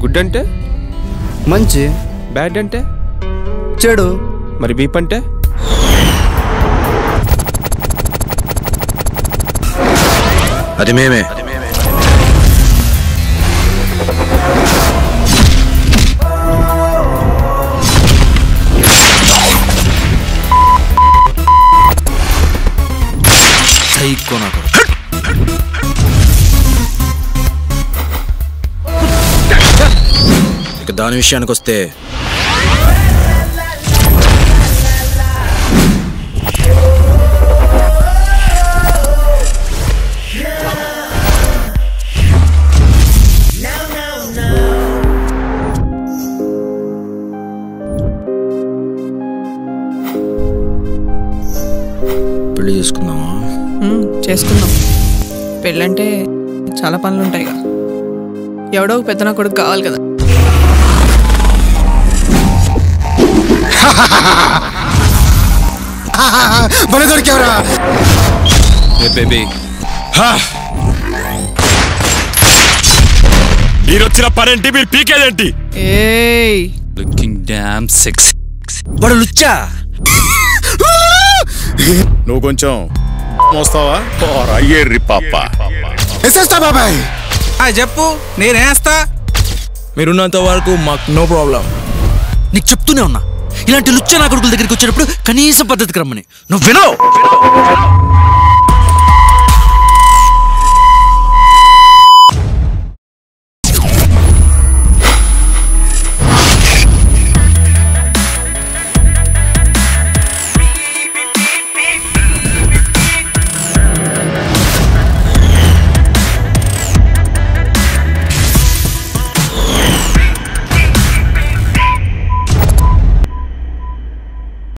Good అంటే మంచి bad అంటే చెడు మరి బీప్ అంటే అది మేమే సైకో నా కొడుకు. ఇక దాని విషయానికి వస్తే పెళ్లి చేసుకుందామా మ్మ్, చేసుకుందాం పెళ్ళంటే చాలా పనులు ఉంటాయిగా ఎవడో ఒక పెద్ద నా కొడుకు కావాలి కదా భలే దొరికేవరా ఏ బేబీ మీరు వచ్చిన పనేంటి మీరు పీకేదేంటి ఏయ్ లుకింగ్ డామ్ సెక్స్ వాడు లుచ్చా నువ్వు కొంచెం మోస్తావా పోరా ఎర్రి పాప ఎస్ఎస్టా బాబాయ్ చెప్పు నేనేస్తా మీరున్నంత వరకు మాకు నో ప్రాబ్లం నీకు చెప్తూనే ఉన్నా ఇలాంటి లుచ్చ నా కొడుకుల దగ్గరికి వచ్చేటప్పుడు కనీస పద్ధతికి రమ్మని నువ్వు వినో